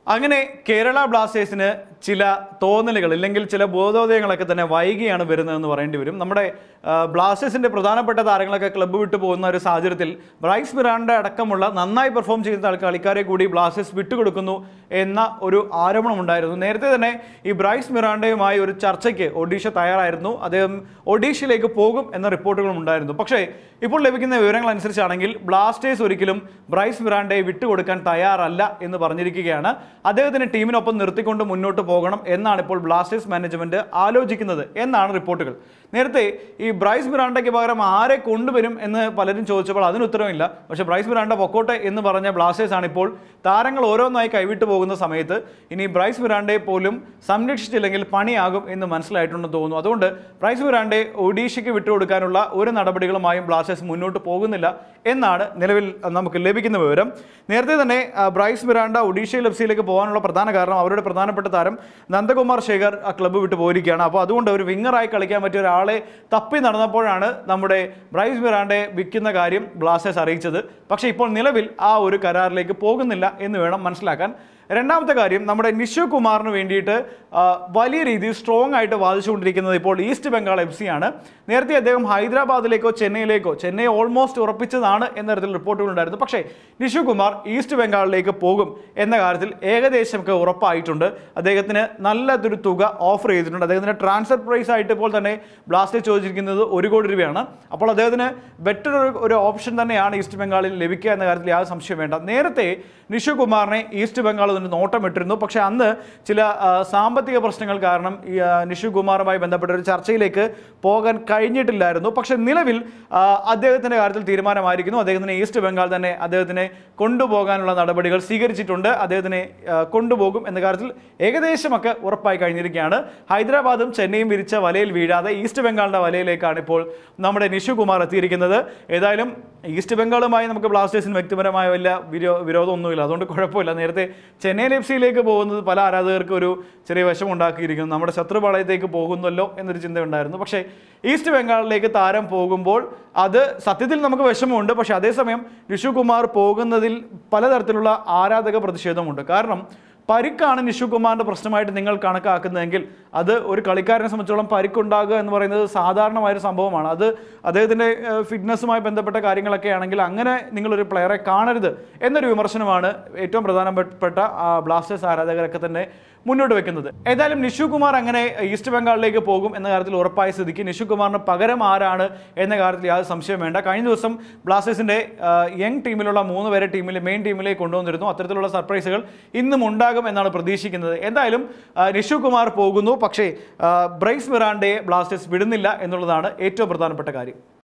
അങ്ങനെ കേരള ബ്ലാസ്റ്റേഴ്സിന് ചില തോന്നലുകൾ ഇല്ലെങ്കിൽ ചില ബോധോദയങ്ങളൊക്കെ തന്നെ വൈകിയാണ് വരുന്നതെന്ന് പറയേണ്ടി വരും നമ്മുടെ ആ, ബ്ലാസ്റ്റേഴ്സിന്റെ പ്രധാനപ്പെട്ട താരങ്ങളൊക്കെ ക്ലബ്ബ് വിട്ടു പോകുന്ന ഒരു സാഹചര്യത്തിൽ ബ്രൈസ് മിറാണ്ട അടക്കമുള്ള നന്നായി പെർഫോം ചെയ്യുന്ന ആൾ- കളിക്കാരെ കൂടി ബ്ലാസ്റ്റേഴ്സ് വിട്ടുകൊടുക്കുന്നു എന്ന ഒരു ആരോപണം ഉണ്ടായിരുന്നു നേരത്തെ തന്നെ ഈ ബ്രൈസ് മിറാണ്ടയുമായി ഒരു ചർച്ചയ്ക്ക് ഒഡീഷ തയ്യാറായിരുന്നു അദ്ദേഹം ഒഡീഷയിലേക്ക് പോകും എന്ന റിപ്പോർട്ടുകളും ഉണ്ടായിരുന്നു പക്ഷേ ഇപ്പോൾ ലഭിക്കുന്ന വിവരങ്ങൾ അനുസരിച്ചാണെങ്കിൽ ബ്ലാസ്റ്റേഴ്സ് ഒരിക്കലും ബ്രൈസ് മിറാണ്ടയെ വിട്ടുകൊടുക്കാൻ തയ്യാറല്ല എന്ന് പറഞ്ഞിരിക്കുകയാണ് അദ്ദേഹത്തിന് ടീമിനൊപ്പം നിർത്തിക്കൊണ്ട് മുന്നോട്ട് പോകണം എന്നാണ് ഇപ്പോൾ ബ്ലാസ്റ്റേഴ്സ് മാനേജ്മെന്റ് ആലോചിക്കുന്നത് എന്നാണ് റിപ്പോർട്ടുകൾ നേരത്തെ ഈ ബ്രൈസ് മിറാണ്ടയ്ക്ക് പകരം ആരെ കൊണ്ടുവരും എന്ന് പലരും ചോദിച്ചപ്പോൾ അതിന് ഉത്തരവില്ല പക്ഷേ ബ്രൈസ് മിറാണ്ട പൊക്കോട്ടെ എന്ന് പറഞ്ഞ ബ്ലാസ്റ്റേഴ്സ് ആണ് ഇപ്പോൾ താരങ്ങൾ ഓരോന്നായി കൈവിട്ടു പോകുന്ന സമയത്ത് ഇനി ബ്രൈസ് മിറാണ്ടയെ പോലും സംരക്ഷിച്ചില്ലെങ്കിൽ പണിയാകും എന്ന് മനസ്സിലായിട്ടുണ്ടെന്ന് തോന്നുന്നു അതുകൊണ്ട് ബ്രൈസ് മിറാണ്ടയെ ഒഡീഷയ്ക്ക് വിട്ടുകൊടുക്കാനുള്ള ഒരു നടപടികളുമായും ബ്ലാസ്റ്റേഴ്സ് മുന്നോട്ട് പോകുന്നില്ല എന്നാണ് നിലവിൽ നമുക്ക് ലഭിക്കുന്ന വിവരം നേരത്തെ തന്നെ ആ, ബ്രൈസ് മിറാണ്ട ഒഡീഷയിൽ എഫ് സിയിലേക്ക് പോകാനുള്ള പ്രധാന കാരണം അവരുടെ പ്രധാനപ്പെട്ട താരം നന്ദകുമാർ ശേഖർ ആ ക്ലബ്ബ് വിട്ട് പോയിരിക്കുകയാണ് അപ്പോൾ അതുകൊണ്ട് ഒരു വിങ്ങറായി കളിക്കാൻ പറ്റിയ ഒരാളെ തപ്പി നടന്നപ്പോഴാണ് നമ്മുടെ ബ്രൈസ് മിറാണ്ടയെ വിൽക്കുന്ന കാര്യം ബ്ലാസ്റ്റേഴ്സ് അറിയിച്ചത് പക്ഷേ ഇപ്പോൾ നിലവിൽ ആ ഒരു കരാറിലേക്ക് പോകുന്നില്ല എന്ന് വേണം മനസ്സിലാക്കാൻ രണ്ടാമത്തെ കാര്യം നമ്മുടെ നിഷു കുമാറിന് വേണ്ടിയിട്ട് ആ, വലിയ രീതിയിൽ സ്ട്രോങ് ആയിട്ട് വാദിച്ചുകൊണ്ടിരിക്കുന്നത് ഇപ്പോൾ ഈസ്റ്റ് ബംഗാൾ എഫ് സി ആണ് നേരത്തെ അദ്ദേഹം ഹൈദരാബാദിലേക്കോ ചെന്നൈയിലേക്കോ ചെന്നൈ ഓൾമോസ്റ്റ് ഉറപ്പിച്ചതാണ് എന്ന തരത്തിൽ റിപ്പോർട്ടുകൾ ഉണ്ടായിരുന്നു പക്ഷേ നിഷു കുമാർ ഈസ്റ്റ് ബംഗാളിലേക്ക് പോകും എന്ന കാര്യത്തിൽ ഏകദേശമൊക്കെ ഉറപ്പായിട്ടുണ്ട് അദ്ദേഹത്തിന് നല്ലതൊരു തുക ഓഫർ ചെയ്തിട്ടുണ്ട് അദ്ദേഹത്തിന് ട്രാൻസ്ഫർ പ്രൈസ് ആയിട്ട് ഇപ്പോൾ തന്നെ ബ്ലാസ്റ്റേഴ്സ് ചോദിച്ചിരിക്കുന്നത് ഒരു കോടി രൂപയാണ് അപ്പോൾ അദ്ദേഹത്തിന് ബെറ്റർ ഒരു ഓപ്ഷൻ തന്നെയാണ് ഈസ്റ്റ് ബംഗാളിൽ ലഭിക്കുക എന്ന കാര്യത്തിൽ യാതൊരു സംശയം വേണ്ട നേരത്തെ നിഷു കുമാറിനെ ഈസ്റ്റ് ബംഗാൾ നിന്ന് നോട്ടമിട്ടിരുന്നു പക്ഷേ അന്ന് ചില ആ, സാമ്പത്തിക പ്രശ്നങ്ങൾ കാരണം ഈ ആ, നിഷു കുമാറുമായി ബന്ധപ്പെട്ട ഒരു ചർച്ചയിലേക്ക് പോകാൻ കഴിഞ്ഞിട്ടില്ലായിരുന്നു പക്ഷേ നിലവിൽ ആ, അദ്ദേഹത്തിന്റെ കാര്യത്തിൽ തീരുമാനമായിരിക്കുന്നു അദ്ദേഹത്തിന് ഈസ്റ്റ് ബംഗാൾ തന്നെ അദ്ദേഹത്തിനെ കൊണ്ടുപോകാനുള്ള നടപടികൾ സ്വീകരിച്ചിട്ടുണ്ട് അദ്ദേഹത്തിനെ ആ, കൊണ്ടുപോകും എന്ന കാര്യത്തിൽ ഏകദേശമൊക്കെ ഉറപ്പായി കഴിഞ്ഞിരിക്കുകയാണ് ഹൈദരാബാദും ചെന്നൈയും വിരിച്ച വലയിൽ വീഴാതെ ഈസ്റ്റ് ബംഗാളിന്റെ വലയിലേക്കാണ് ഇപ്പോൾ നമ്മുടെ നിഷു കുമാർ എത്തിയിരിക്കുന്നത് ഏതായാലും ഈസ്റ്റ് ബംഗാളുമായി നമുക്ക് ബ്ലാസ്റ്റേഴ്സിന് വ്യക്തിപരമായ വലിയ വിരോ വിരോധമൊന്നുമില്ല അതുകൊണ്ട് കുഴപ്പമില്ല നേരത്തെ ചെന്നൈയിൻ എഫ് സിയിലേക്ക് പോകുന്നത് പല ആരാധകർക്കും ഒരു ചെറിയ വിഷമുണ്ടാക്കിയിരിക്കുന്നു നമ്മുടെ ശത്രുപാളയത്തേക്ക് പോകുന്നല്ലോ എന്നൊരു ചിന്ത ഉണ്ടായിരുന്നു പക്ഷേ ഈസ്റ്റ് ബംഗാളിലേക്ക് താരം പോകുമ്പോൾ അത് സത്യത്തിൽ നമുക്ക് വിഷമമുണ്ട് പക്ഷേ അതേസമയം നിഷു കുമാർ പോകുന്നതിൽ പലതരത്തിലുള്ള ആരാധക പ്രതിഷേധമുണ്ട് കാരണം പരിക്കാണ് നിഷു കുമാറിന്റെ പ്രശ്നമായിട്ട് നിങ്ങൾ കണക്കാക്കുന്നതെങ്കിൽ അത് ഒരു കളിക്കാരനെ സംബന്ധിച്ചോളം പരിക്കുണ്ടാകുക എന്ന് പറയുന്നത് സാധാരണമായ ഒരു സംഭവമാണ് അത് അദ്ദേഹത്തിന്റെ ഫിറ്റ്നസ്സുമായി ബന്ധപ്പെട്ട കാര്യങ്ങളൊക്കെ ആണെങ്കിൽ അങ്ങനെ നിങ്ങളൊരു പ്ലെയറെ കാണരുത് എന്നൊരു വിമർശനമാണ് ഏറ്റവും പ്രധാനപ്പെട്ട ആ, ബ്ലാസ്റ്റേഴ്സ് ആരാധകരൊക്കെ തന്നെ മുന്നോട്ട് വെക്കുന്നത് ഏതായാലും നിഷു കുമാർ അങ്ങനെ ഈസ്റ്റ് ബംഗാളിലേക്ക് പോകും എന്ന കാര്യത്തിൽ ഉറപ്പായ സ്ഥിതിക്ക് നിഷു കുമാറിന് പകരം ആരാണ് എന്ന കാര്യത്തിൽ യാതൊരു സംശയം വേണ്ട കഴിഞ്ഞ ദിവസം ബ്ലാസ്റ്റേഴ്സിന്റെ ആ, യങ് ടീമിലുള്ള മൂന്ന് പേരെ ടീമിൽ മെയിൻ ടീമിലേക്ക് കൊണ്ടുവന്നിരുന്നു അത്തരത്തിലുള്ള സർപ്രൈസുകൾ ഇന്നും ഉണ്ടാകും എന്നാണ് പ്രതീക്ഷിക്കുന്നത് എന്തായാലും ആ, നിഷു കുമാർ പോകുന്നു പക്ഷേ ആ, ബ്രൈസ് മിറാണ്ടയെ ബ്ലാസ്റ്റേഴ്സ് വിടുന്നില്ല എന്നുള്ളതാണ് ഏറ്റവും പ്രധാനപ്പെട്ട കാര്യം